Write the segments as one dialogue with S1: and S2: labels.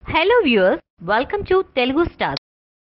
S1: hello viewers welcome to Telugu star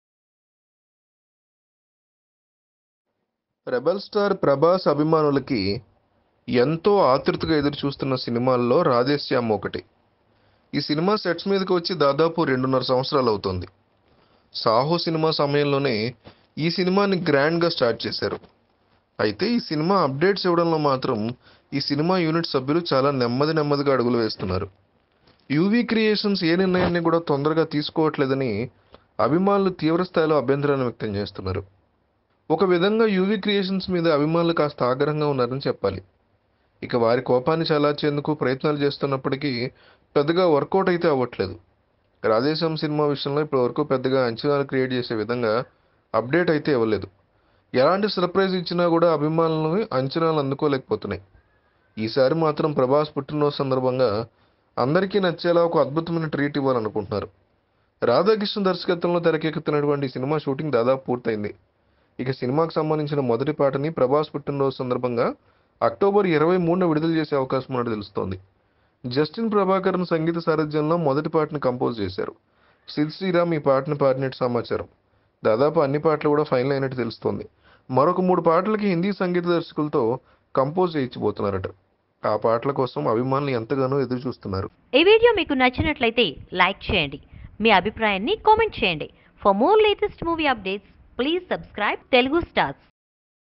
S2: rebel star Prabhas అభిమానులకి ఎంతో ఆతృతగా ఎదురు చూస్తున్న సినిమాల్లో రాధేశ్యామ్ ఒకటి ఈ సినిమా సెట్స్ మీదకి వచ్చి దాదాపు రెండున్నర సంవత్సరాలు అవుతుంది సాహో సినిమా సమయంలోనే ఈ సినిమాని గ్రాండ్గా స్టార్ట్ చేశారు అయితే ఈ సినిమా అప్డేట్స్ ఇవ్వడంలో మాత్రం ఈ సినిమా యూనిట్ సభ్యులు చాలా నెమ్మది నెమ్మదిగా అడుగులు వేస్తున్నారు యూవీ క్రియేషన్స్ ఏ నిర్ణయాన్ని కూడా తొందరగా తీసుకోవట్లేదని అభిమానులు తీవ్రస్థాయిలో అభ్యంతరాన్ని వ్యక్తం చేస్తున్నారు ఒక విధంగా యూవీ క్రియేషన్స్ మీద అభిమానులు కాస్త ఆగ్రహంగా ఉన్నారని చెప్పాలి ఇక వారి కోపాన్ని చల్లార్చేందుకు ప్రయత్నాలు చేస్తున్నప్పటికీ పెద్దగా వర్కౌట్ అయితే అవ్వట్లేదు రాధేశ్యామ్ సినిమా విషయంలో ఇప్పటి వరకు పెద్దగా అంచనాలు క్రియేట్ చేసే విధంగా అప్డేట్ అయితే ఇవ్వలేదు ఎలాంటి సర్ప్రైజ్ ఇచ్చినా కూడా అభిమానులను అంచనాలు అందుకోలేకపోతున్నాయి ఈసారి మాత్రం ప్రభాస్ పుట్టినరోజు సందర్భంగా అందరికీ నచ్చేలా ఒక అద్భుతమైన ట్రీట్ ఇవ్వాలనుకుంటున్నారు రాధాకృష్ణ దర్శకత్వంలో తెరకెక్కుతున్నటువంటి ఈ సినిమా షూటింగ్ దాదాపు పూర్తయింది ఇక సినిమాకు సంబంధించిన మొదటి పాటని ప్రభాస్ పుట్టినరోజు సందర్భంగా అక్టోబర్ ఇరవై మూడున విడుదల చేసే అవకాశం ఉన్నట్టు తెలుస్తోంది జస్టిన్ ప్రభాకరన్ సంగీత సారథ్యంలో మొదటి పాటను కంపోజ్ చేశారు సిద్ శ్రీరామ్ ఈ పాటను పాడినట్టు సమాచారం దాదాపు అన్ని పాటలు కూడా ఫైనల్ అయినట్టు తెలుస్తోంది మరొక మూడు పాటలకి హిందీ సంగీత దర్శకులతో కంపోజ్ చేయించబోతున్నారట ఆ పాటల కోసం అభిమానులు ఎంతగానో ఎదురు చూస్తున్నారు
S1: ఈ వీడియో మీకు నచ్చినట్లయితే లైక్ చేయండి మీ అభిప్రాయాన్ని కామెంట్ చేయండి for more latest movie updates please subscribe Telugu stars